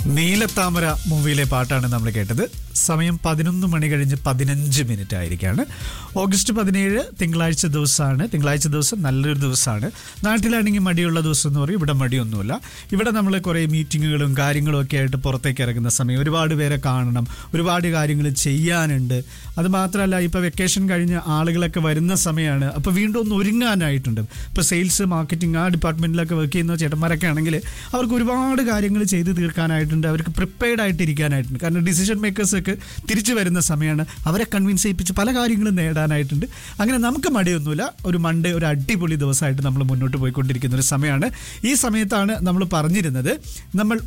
നീലത്താമര മൂവിയിലെ പാട്ടാണ് നമ്മൾ കേട്ടത് സമയം പതിനൊന്ന് മണി കഴിഞ്ഞ് പതിനഞ്ച് മിനിറ്റ് ആയിരിക്കാണ് ഓഗസ്റ്റ് പതിനേഴ് തിങ്കളാഴ്ച ദിവസമാണ് തിങ്കളാഴ്ച ദിവസം നല്ലൊരു ദിവസമാണ് നാട്ടിലാണെങ്കിൽ മടിയുള്ള ദിവസം എന്ന് പറയും ഇവിടെ മടിയൊന്നുമില്ല ഇവിടെ നമ്മൾ കുറേ മീറ്റിങ്ങുകളും കാര്യങ്ങളും ഒക്കെ ആയിട്ട് പുറത്തേക്ക് ഇറങ്ങുന്ന സമയം ഒരുപാട് പേരെ കാണണം ഒരുപാട് കാര്യങ്ങൾ ചെയ്യാനുണ്ട് അത് മാത്രമല്ല ഇപ്പോൾ വെക്കേഷൻ കഴിഞ്ഞ് ആളുകളൊക്കെ വരുന്ന സമയമാണ് അപ്പോൾ വീണ്ടും ഒന്ന് ഒരുങ്ങാനായിട്ടുണ്ട് ഇപ്പോൾ സെയിൽസ് മാർക്കറ്റിംഗ് ആ ഡിപ്പാർട്ട്മെൻറ്റിലൊക്കെ വർക്ക് ചെയ്യുന്ന ചേട്ടന്മാരൊക്കെ ആണെങ്കിൽ അവർക്ക് ഒരുപാട് കാര്യങ്ങൾ ചെയ്ത് തീർക്കാനായിട്ടുണ്ട് അവർക്ക് പ്രിപ്പയർഡ് ആയിട്ട് ഇരിക്കാനായിട്ടുണ്ട് കാരണം ഡിസിഷൻ മേക്കേഴ്സ് ഒക്കെ തിരിച്ചു വരുന്ന സമയമാണ് അവരെ കൺവിൻസ് ചെയ്യിപ്പിച്ച് പല കാര്യങ്ങളും നേടാനായിട്ടുണ്ട് അങ്ങനെ നമുക്ക് മടിയൊന്നുമില്ല ഒരു മൺഡേ ഒരു അടിപൊളി ദിവസമായിട്ട് നമ്മൾ മുന്നോട്ട് പോയിക്കൊണ്ടിരിക്കുന്ന ഒരു സമയമാണ് ഈ സമയത്താണ് നമ്മൾ പറഞ്ഞിരുന്നത് നമ്മൾ